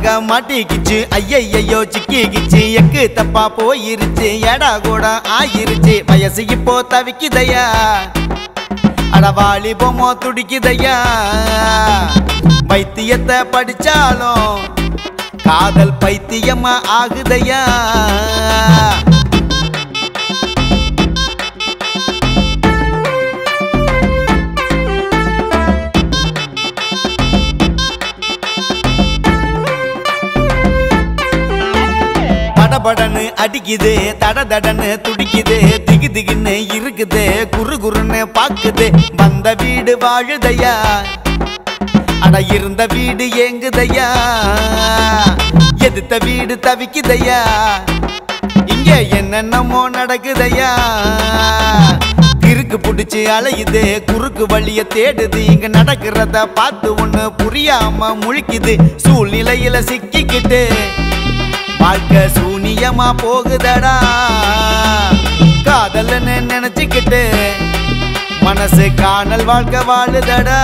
நக மாட்டிக்கிச்சு ஐயையோ சிக்கிக்கிச்சு எக்கு தப்பா போயிருச்சு எடா கூட ஆயிருச்சு வயசு இப்போ தவிக்குதையா அடவாளி பொம்மோ துடிக்குதையா வைத்தியத்தை படிச்சாலும் காதல் பைத்தியமா ஆகுதையா படபடன்னு அடிக்குது தட தடன்னு துடிக்குது திகு திகுன்னு இருக்குது குறு குறுன்னு பாக்குது வந்த வீடு வாழுதையா அட இருந்த வீடு ஏங்குதையா எதிர்த்த வீடு தவிக்குதையா இங்க என்னென்னமோ நடக்குதையா கிறுக்கு புடிச்சு அலையுது குறுக்கு வழிய தேடுது இங்க நடக்கிறத பார்த்து ஒண்ணு புரியாம முழிக்குது சூழ்நிலையில சிக்கிக்கிட்டு வாழ்க்கை சூனியமா போகுதடா காதல்னு நினைச்சுக்கிட்டு மனசு காணல் வாழ்க்கை வாழுதடா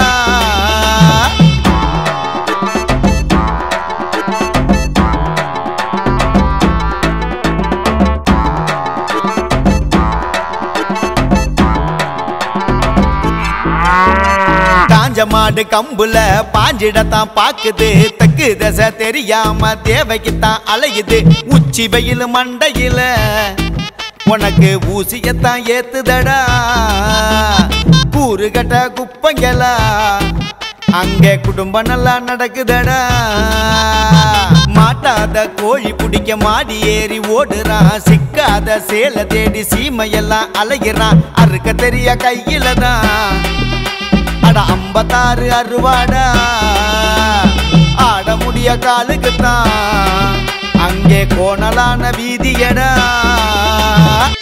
காஞ்ச மாடு கம்புல பாஞ்சிடத்தான் பாக்குது தெக்கு தசை தெரியாம தேவைக்குத்தான் அலையுது உச்சி வெயில் மண்டையில உனக்கு ஊசியத்தான் ஏத்துதடா கூறு கட்ட குப்பைங்களா அங்கே குடும்பம் நல்லா நடக்குதடா மாட்டாத கோழி பிடிக்க மாடி ஏறி ஓடுறான் சிக்காத சேலை தேடி சீமையெல்லாம் அலைகிறான் அறுக்க தெரிய கையில தான் அட ஐம்பத்தாறு அறுவாடா ஆட முடிய காலுக்குத்தான் அங்கே கோணலான வீதியடா